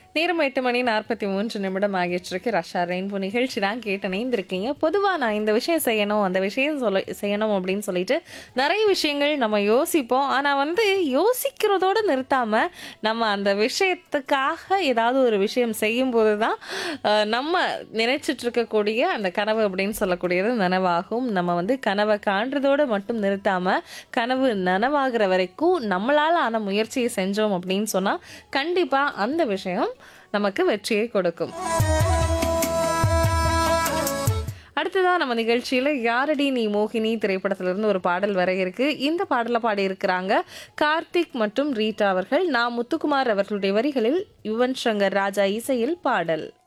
நேரம் எட்டு மணி நாற்பத்தி மூன்று நிமிடம் ஆகிட்டு ரஷா ரெயின்போ நிகழ்ச்சி தான் கேட்டு இணைந்திருக்கீங்க பொதுவாக நான் இந்த விஷயம் செய்யணும் அந்த விஷயம் சொல்ல செய்யணும் அப்படின்னு சொல்லிட்டு நிறைய விஷயங்கள் நம்ம யோசிப்போம் ஆனால் வந்து யோசிக்கிறதோடு நிறுத்தாம நம்ம அந்த விஷயத்துக்காக ஏதாவது ஒரு விஷயம் செய்யும்போது தான் அஹ், நம்ம நினைச்சிட்டு இருக்கக்கூடிய அந்த கனவு அப்படின்னு சொல்லக்கூடியது நனவாகும் நம்ம வந்து கனவை காண்றதோடு மட்டும் நிறுத்தாம கனவு நனவாகிற வரைக்கும் நம்மளால ஆன முயற்சியை செஞ்சோம் அப்படின்னு சொன்னா கண்டிப்பா அந்த விஷயம் நமக்கு வெற்றியை கொடுக்கும் அடுத்ததா நம்ம நிகழ்ச்சியில யாரடி நீ மோகினி திரைப்படத்திலிருந்து ஒரு பாடல் வர இருக்கு இந்த பாடலை பாடி இருக்கிறாங்க கார்த்திக் மற்றும் ரீட்டா அவர்கள் நான் முத்துக்குமார் அவர்களுடைய வரிகளில் யுவன் சங்கர் ராஜா இசையில் பாடல்